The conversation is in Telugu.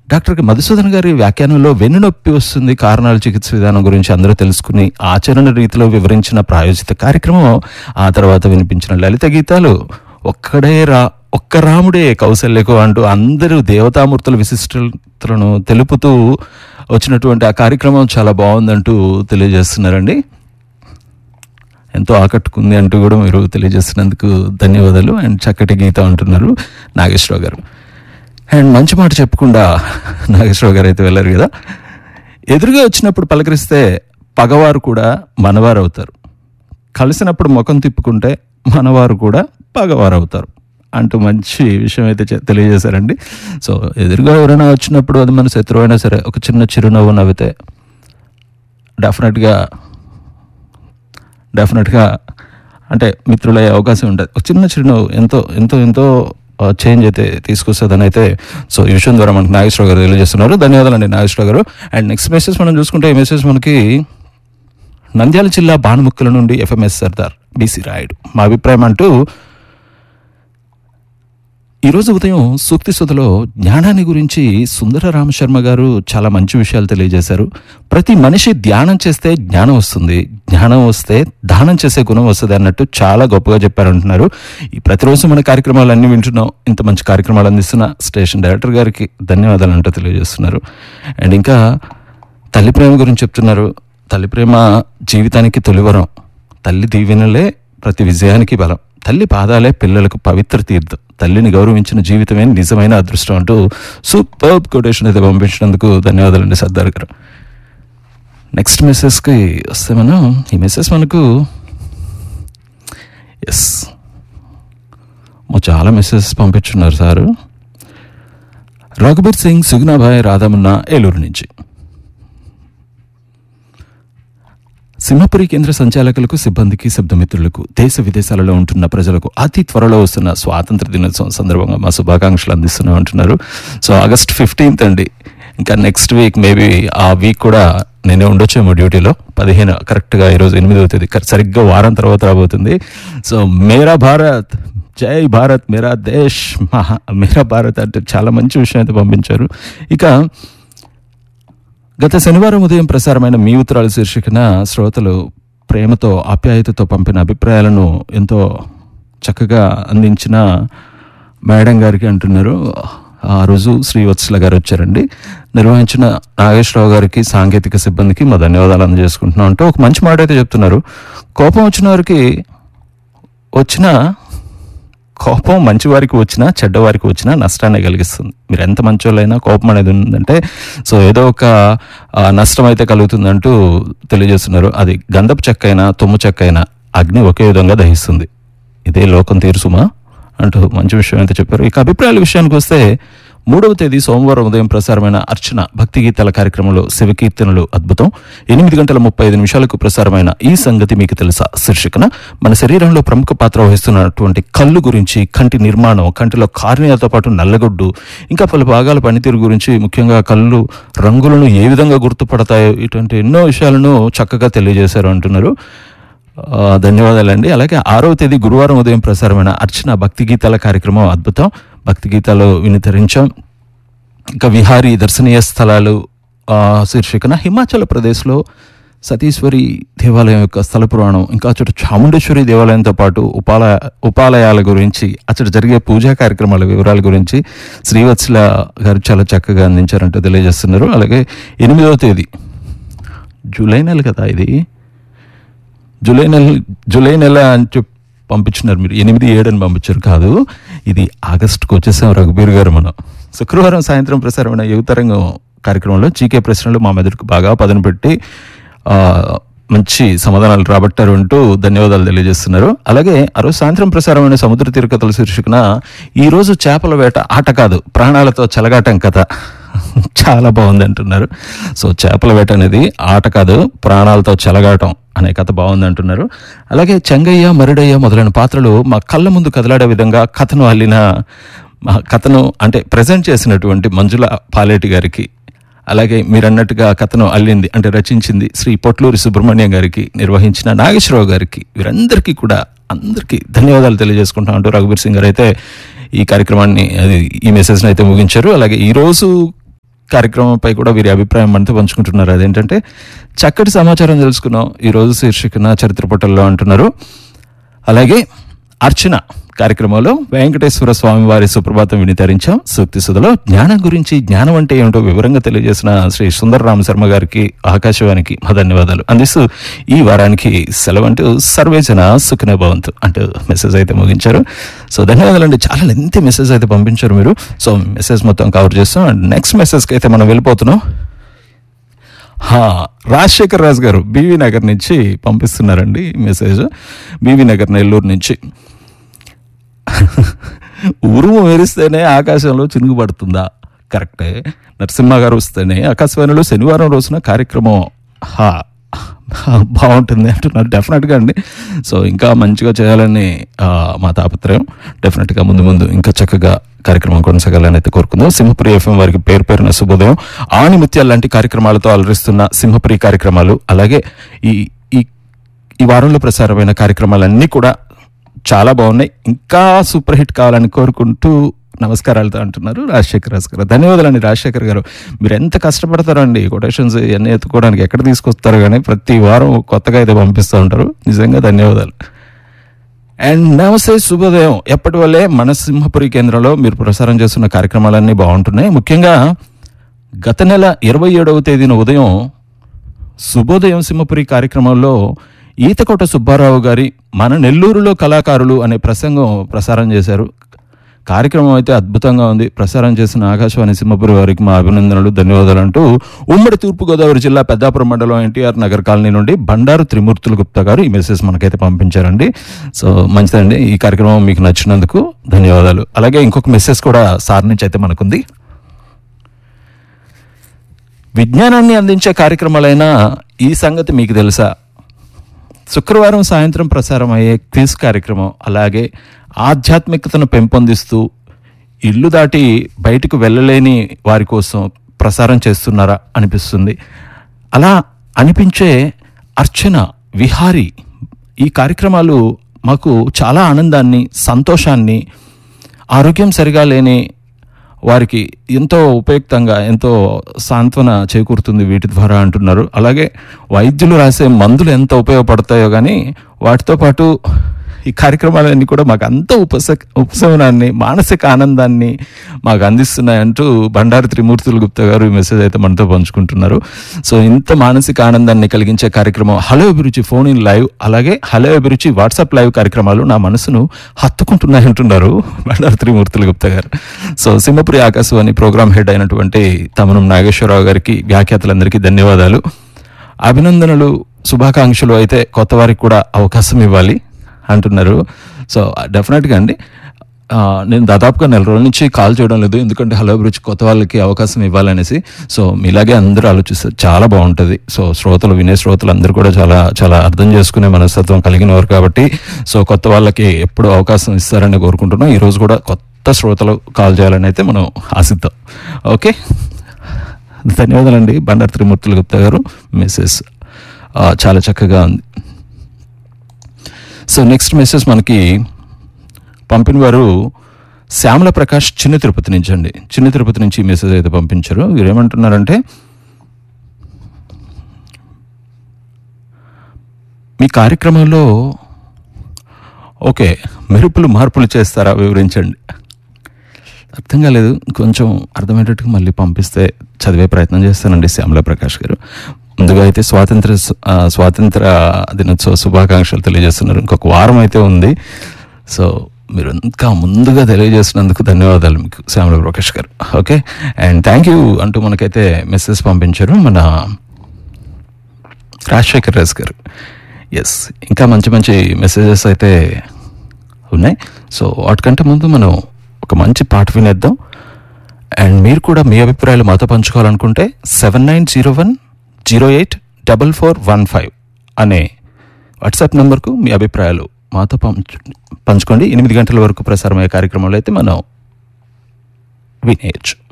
డాక్టర్ మధుసూదన్ గారి వ్యాఖ్యానంలో వెన్నునొప్పి వస్తుంది కారణాలు చికిత్స విధానం గురించి అందరూ తెలుసుకుని ఆచరణ రీతిలో వివరించిన ప్రాయోజిత కార్యక్రమం ఆ తర్వాత వినిపించిన లలిత గీతాలు ఒక్కడే రా ఒక్క రాముడే కౌశల్యకు అంటూ అందరూ దేవతామూర్తుల విశిష్టతలను తెలుపుతూ వచ్చినటువంటి ఆ కార్యక్రమం చాలా బాగుందంటూ తెలియజేస్తున్నారండి ఎంతో ఆకట్టుకుంది అంటూ కూడా మీరు తెలియజేస్తున్నందుకు ధన్యవాదాలు అండ్ చక్కటి గీత అంటున్నారు నాగేశ్వరరావు గారు అండ్ మంచి మాట చెప్పకుండా నాగేశ్వరరావు గారు అయితే వెళ్ళారు కదా ఎదురుగా వచ్చినప్పుడు పలకరిస్తే పగవారు కూడా మనవారు అవుతారు కలిసినప్పుడు ముఖం తిప్పుకుంటే మనవారు కూడా పగవారు అవుతారు అంటూ మంచి విషయం అయితే చె- తెలియజేశారండి సో ఎదురుగా ఎవరైనా వచ్చినప్పుడు అది మన శత్రువు అయినా సరే ఒక చిన్న చిరునవ్వు నవ్వితే డెఫినెట్గా డెఫినెట్గా అంటే మిత్రులయ్యే అవకాశం ఉంటుంది ఒక చిన్న చిరునవ్వు ఎంతో ఎంతో ఎంతో చేంజ్ అయితే తీసుకొస్తుందని అయితే సో ఈ విషయం ద్వారా మనకి నాగేశ్వరరావు గారు తెలియజేస్తున్నారు ధన్యవాదాలండి నాగేశ్వరరావు గారు అండ్ నెక్స్ట్ మెసేజ్ మనం చూసుకుంటే ఈ మెసేజ్ మనకి నంద్యాల జిల్లా బాణముక్కల నుండి ఎఫ్ఎంఎస్ సర్దార్ బీసీ రాయుడు మా అభిప్రాయం అంటూ ఈరోజు ఉదయం సూక్తి సుధలో జ్ఞానాన్ని గురించి సుందర రామశర్మ గారు చాలా మంచి విషయాలు తెలియజేశారు ప్రతి మనిషి ధ్యానం చేస్తే జ్ఞానం వస్తుంది జ్ఞానం వస్తే దానం చేసే గుణం వస్తుంది అన్నట్టు చాలా గొప్పగా చెప్పారంటున్నారు ఈ ప్రతిరోజు మన కార్యక్రమాలు అన్ని వింటున్నాం ఇంత మంచి కార్యక్రమాలు అందిస్తున్న స్టేషన్ డైరెక్టర్ గారికి ధన్యవాదాలు అంటూ తెలియజేస్తున్నారు అండ్ ఇంకా తల్లి ప్రేమ గురించి చెప్తున్నారు తల్లి ప్రేమ జీవితానికి తొలివరం తల్లి దీవెనలే ప్రతి విజయానికి బలం తల్లి పాదాలే పిల్లలకు పవిత్ర తీర్థం తల్లిని గౌరవించిన జీవితమే నిజమైన అదృష్టం అంటూ సూపర్ కొటేషన్ అయితే పంపించినందుకు ధన్యవాదాలండి సర్దార్ గారు నెక్స్ట్ మెసేజ్కి వస్తే మనం ఈ మెసేజ్ మనకు ఎస్ చాలా మెసేజెస్ పంపించున్నారు సారు రఘుబీర్ సింగ్ సుగుణాభాయ్ రాధామున్న ఏలూరు నుంచి సింహపురి కేంద్ర సంచాలకులకు సిబ్బందికి శబ్దమిత్రులకు దేశ విదేశాలలో ఉంటున్న ప్రజలకు అతి త్వరలో వస్తున్న స్వాతంత్ర దినోత్సవం సందర్భంగా మా శుభాకాంక్షలు అందిస్తున్నాం అంటున్నారు సో ఆగస్ట్ ఫిఫ్టీన్త్ అండి ఇంకా నెక్స్ట్ వీక్ మేబీ ఆ వీక్ కూడా నేనే ఉండొచ్చేమో డ్యూటీలో పదిహేను కరెక్ట్గా ఈరోజు ఎనిమిదవ తేదీ కరెక్ట్ సరిగ్గా వారం తర్వాత రాబోతుంది సో మేరా భారత్ జై భారత్ మేరా దేశ్ మహా మేరా భారత్ అంటే చాలా మంచి విషయం అయితే పంపించారు ఇక గత శనివారం ఉదయం ప్రసారమైన మీ ఉత్తరాలు శీర్షికన శ్రోతలు ప్రేమతో ఆప్యాయతతో పంపిన అభిప్రాయాలను ఎంతో చక్కగా అందించిన మేడం గారికి అంటున్నారు ఆ రోజు శ్రీవత్సల గారు వచ్చారండి నిర్వహించిన నాగేశ్వరరావు గారికి సాంకేతిక సిబ్బందికి మా ధన్యవాదాలు అందజేసుకుంటున్నాం అంటే ఒక మంచి మాట అయితే చెప్తున్నారు కోపం వచ్చిన వారికి వచ్చిన కోపం మంచివారికి వచ్చినా చెడ్డవారికి వచ్చినా నష్టాన్ని కలిగిస్తుంది మీరు ఎంత మంచోళ్ళైనా కోపం అనేది ఉందంటే సో ఏదో ఒక ఆ, నష్టం అయితే కలుగుతుందంటూ తెలియజేస్తున్నారు అది గంధపు చెక్క అయినా తుమ్ము చెక్క అయినా అగ్ని ఒకే విధంగా దహిస్తుంది ఇదే లోకం తీరుసుమా అంటూ మంచి విషయం అయితే చెప్పారు ఇక అభిప్రాయాల విషయానికి వస్తే మూడవ తేదీ సోమవారం ఉదయం ప్రసారమైన అర్చన భక్తి గీతాల కార్యక్రమంలో శివకీర్తనలు అద్భుతం ఎనిమిది గంటల ముప్పై ఐదు నిమిషాలకు ప్రసారమైన ఈ సంగతి మీకు తెలుసా శీర్షికన మన శరీరంలో ప్రముఖ పాత్ర వహిస్తున్నటువంటి కళ్ళు గురించి కంటి నిర్మాణం కంటిలో కార్నియాతో పాటు నల్లగొడ్డు ఇంకా పలు భాగాల పనితీరు గురించి ముఖ్యంగా కళ్ళు రంగులను ఏ విధంగా గుర్తుపడతాయో ఇటువంటి ఎన్నో విషయాలను చక్కగా తెలియజేశారు అంటున్నారు ఆ, ధన్యవాదాలండి అలాగే ఆరవ తేదీ గురువారం ఉదయం ప్రసారమైన అర్చన భక్తి గీతాల కార్యక్రమం అద్భుతం భక్తి గీతాలు వినితరించాం ఇంకా విహారీ దర్శనీయ స్థలాలు ఆ, శీర్షికన హిమాచల్ ప్రదేశ్లో సతీశ్వరి దేవాలయం యొక్క స్థల పురాణం ఇంకా అచ్చట చాముండేశ్వరి దేవాలయంతో పాటు ఉపాలయ ఉపాలయాల గురించి అచ్చట జరిగే పూజా కార్యక్రమాల వివరాల గురించి శ్రీవత్సల గారు చాలా చక్కగా అందించారంటూ తెలియజేస్తున్నారు అలాగే ఎనిమిదవ తేదీ జూలై నెల కదా ఇది జూలై నెల జూలై నెల అని చెప్పి పంపించినారు మీరు ఎనిమిది ఏడు అని పంపించారు కాదు ఇది ఆగస్టుకు వచ్చేసాం రఘుబీర్ గారు మనం శుక్రవారం సాయంత్రం ప్రసారమైన యువతరంగం కార్యక్రమంలో జీకే ప్రశ్నలు మా మెదడుకు బాగా పదను పెట్టి ఆ, మంచి సమాధానాలు రాబట్టారు అంటూ ధన్యవాదాలు తెలియజేస్తున్నారు అలాగే ఆ రోజు సాయంత్రం ప్రసారమైన సముద్ర తీరకథల శీర్షికన ఈ రోజు చేపల వేట ఆట కాదు ప్రాణాలతో చెలగాటం కథ చాలా బాగుంది అంటున్నారు సో చేపల వేట అనేది ఆట కాదు ప్రాణాలతో చెలగాటం అనే కథ బాగుంది అంటున్నారు అలాగే చెంగయ్య మరుడయ్య మొదలైన పాత్రలు మా కళ్ళ ముందు కదలాడే విధంగా కథను అల్లిన మా కథను అంటే ప్రజెంట్ చేసినటువంటి మంజుల పాలేటి గారికి అలాగే మీరు అన్నట్టుగా కథను అల్లింది అంటే రచించింది శ్రీ పొట్లూరి సుబ్రహ్మణ్యం గారికి నిర్వహించిన నాగేశ్వరరావు గారికి వీరందరికీ కూడా అందరికీ ధన్యవాదాలు తెలియజేసుకుంటాం అంటూ రఘుబీర్ సింగ్ గారు అయితే ఈ కార్యక్రమాన్ని అది ఈ మెసేజ్ని అయితే ముగించారు అలాగే ఈరోజు కార్యక్రమంపై కూడా వీరి అభిప్రాయం మనతో పంచుకుంటున్నారు అదేంటంటే చక్కటి సమాచారం తెలుసుకున్నాం ఈరోజు శీర్షికన చరిత్ర పుటల్లో అంటున్నారు అలాగే అర్చన కార్యక్రమంలో వెంకటేశ్వర స్వామి వారి సుప్రభాతం వినితరించాం సూక్తి సుధలో జ్ఞానం గురించి జ్ఞానం అంటే ఏమిటో వివరంగా తెలియజేసిన శ్రీ సుందర రామ శర్మ గారికి ఆకాశవాణికి మా ధన్యవాదాలు అందిస్తూ ఈ వారానికి సెలవు అంటూ సర్వేజన సుఖనే భవంతు అంటూ మెసేజ్ అయితే ముగించారు సో ధన్యవాదాలండి చాలా లెంతి మెసేజ్ అయితే పంపించారు మీరు సో మెసేజ్ మొత్తం కవర్ చేస్తాం అండ్ నెక్స్ట్ మెసేజ్కి అయితే మనం వెళ్ళిపోతున్నాం హా, రాజశేఖర్ రాజు గారు బీవీ నగర్ నుంచి పంపిస్తున్నారండి మెసేజ్ బీవీ నగర్ నెల్లూరు నుంచి ఉరుము మెరిస్తేనే ఆకాశంలో చినుగు పడుతుందా కరెక్టే నరసింహ గారు వస్తేనే ఆకాశవాణిలో శనివారం రోజున కార్యక్రమం హా హా, బాగుంటుంది అంటున్నారు డెఫినెట్గా అండి సో ఇంకా మంచిగా చేయాలని ఆ, మా తాపత్రయం డెఫినెట్గా ముందు ముందు ఇంకా చక్కగా కార్యక్రమం కొనసాగాలని అయితే కోరుకుందాం సింహపురి ఎఫ్ఎం వారికి పేరు పేరున శుభోదయం ఆణిముత్యాలు లాంటి కార్యక్రమాలతో అలరిస్తున్న సింహపురి కార్యక్రమాలు అలాగే ఈ ఈ ఈ వారంలో ప్రసారమైన కార్యక్రమాలన్నీ కూడా చాలా బాగున్నాయి ఇంకా సూపర్ హిట్ కావాలని కోరుకుంటూ నమస్కారాలతో అంటున్నారు రాజశేఖర్ రాజు గారు ధన్యవాదాలండి రాజశేఖర్ గారు మీరు ఎంత కష్టపడతారండి కొటేషన్స్ ఇవన్నీ ఎత్తుకోవడానికి ఎక్కడ తీసుకొస్తారు కానీ ప్రతి వారం కొత్తగా అయితే పంపిస్తూ ఉంటారు నిజంగా ధన్యవాదాలు అండ్ నమస్తే శుభోదయం ఎప్పటి వల్లే మన సింహపురి కేంద్రంలో మీరు ప్రసారం చేస్తున్న కార్యక్రమాలన్నీ బాగుంటున్నాయి ముఖ్యంగా గత నెల ఇరవై ఏడవ తేదీన ఉదయం శుభోదయం సింహపురి కార్యక్రమంలో ఈతకోట సుబ్బారావు గారి మన నెల్లూరులో కళాకారులు అనే ప్రసంగం ప్రసారం చేశారు కార్యక్రమం అయితే అద్భుతంగా ఉంది ప్రసారం చేసిన ఆకాశవాణి సింహపురి వారికి మా అభినందనలు ధన్యవాదాలు అంటూ ఉమ్మడి తూర్పుగోదావరి జిల్లా పెద్దాపురం మండలం ఎన్టీఆర్ నగర్ కాలనీ నుండి బండారు త్రిమూర్తులు గుప్తా గారు ఈ మెసేజ్ మనకైతే పంపించారండి సో మంచిదండి ఈ కార్యక్రమం మీకు నచ్చినందుకు ధన్యవాదాలు అలాగే ఇంకొక మెసేజ్ కూడా సార్ నుంచి అయితే మనకుంది విజ్ఞానాన్ని అందించే కార్యక్రమాలైన ఈ సంగతి మీకు తెలుసా శుక్రవారం సాయంత్రం ప్రసారం అయ్యే క్విజ్ కార్యక్రమం అలాగే ఆధ్యాత్మికతను పెంపొందిస్తూ ఇల్లు దాటి బయటకు వెళ్ళలేని వారి కోసం ప్రసారం చేస్తున్నారా అనిపిస్తుంది అలా అనిపించే అర్చన విహారీ ఈ కార్యక్రమాలు మాకు చాలా ఆనందాన్ని సంతోషాన్ని ఆరోగ్యం సరిగా లేని వారికి ఎంతో ఉపయుక్తంగా ఎంతో సాంత్వన చేకూరుతుంది వీటి ద్వారా అంటున్నారు అలాగే వైద్యులు రాసే మందులు ఎంత ఉపయోగపడతాయో కానీ వాటితో పాటు ఈ కార్యక్రమాలన్నీ కూడా మాకు అంత ఉపస ఉపశమనాన్ని మానసిక ఆనందాన్ని మాకు అందిస్తున్నాయంటూ బండారు త్రిమూర్తులు గుప్తా గారు ఈ మెసేజ్ అయితే మనతో పంచుకుంటున్నారు సో ఇంత మానసిక ఆనందాన్ని కలిగించే కార్యక్రమం hello Abhiruchi phone in live అలాగే హలో అభిరుచి వాట్సాప్ లైవ్ కార్యక్రమాలు నా మనసును హత్తుకుంటున్నాయంటున్నారు బండారు త్రిమూర్తులు గుప్తా గారు so Simhapuri Akashvani program head అయినటువంటి తమనం నాగేశ్వరరావు గారికి వ్యాఖ్యాతలందరికీ ధన్యవాదాలు అభినందనలు శుభాకాంక్షలు అయితే కొత్త వారికి కూడా అవకాశం ఇవ్వాలి అంటున్నారు సో డెఫినెట్గా అండి ఆ, నేను దాదాపుగా నెల రోజుల నుంచి కాల్ చేయడం లేదు ఎందుకంటే హలో అభిరుచి కొత్త వాళ్ళకి అవకాశం ఇవ్వాలనేసి సో మీలాగే అందరూ ఆలోచిస్తారు చాలా బాగుంటుంది సో శ్రోతలు వినే శ్రోతలు అందరూ కూడా చాలా చాలా అర్థం చేసుకునే మనస్తత్వం కలిగిన వారు కాబట్టి సో కొత్త వాళ్ళకి ఎప్పుడు అవకాశం ఇస్తారని కోరుకుంటున్నాం ఈ రోజు కూడా కొత్త శ్రోతలు కాల్ చేయాలని అయితే మనం ఆశిద్దాం ఓకే ధన్యవాదాలండి బండారు త్రిమూర్తులు గుప్తా గారు మెసేజ్ ఆ, చాలా చక్కగా ఉంది సో నెక్స్ట్ మెసేజ్ మనకి పంపిన వారు శ్యామల ప్రకాష్ చిన్న తిరుపతి నుంచి అండి చిన్న తిరుపతి నుంచి ఈ మెసేజ్ అయితే పంపించారు వీరు ఏమంటున్నారంటే మీ కార్యక్రమంలో ఓకే మెరుపులు మార్పులు చేస్తారా వివరించండి అర్థం కాలేదు కొంచెం అర్థమయ్యేటట్టుగా మళ్ళీ పంపిస్తే చదివే ప్రయత్నం చేస్తానండి శ్యామల ప్రకాష్ గారు ముందుగా అయితే స్వాతంత్ర ఆ, స్వాతంత్ర దినోత్సవ శుభాకాంక్షలు తెలియజేస్తున్నారు ఇంకొక వారం అయితే ఉంది సో మీరు ఇంకా ముందుగా తెలియజేసినందుకు ధన్యవాదాలు మీకు శ్యామల ప్రకాష్ గారు ఓకే అండ్ థ్యాంక్ యూ అంటూ మనకైతే మెసేజ్ పంపించారు మన రాజశేఖర్ రాజ్ గారు ఎస్ ఇంకా మంచి మంచి మెసేజెస్ అయితే ఉన్నాయి సో వాటికంటే ముందు మనం ఒక మంచి పాట వినేద్దాం అండ్ మీరు కూడా మీ అభిప్రాయాలు మాతో పంచుకోవాలనుకుంటే seven nine zero one zero eight double four one five అనే వాట్సాప్ నెంబర్కు మీ అభిప్రాయాలు మాతో పంచు పంచుకోండి ఎనిమిది గంటల వరకు ప్రసారమయ్యే కార్యక్రమంలో అయితే మనం వినేయచ్చు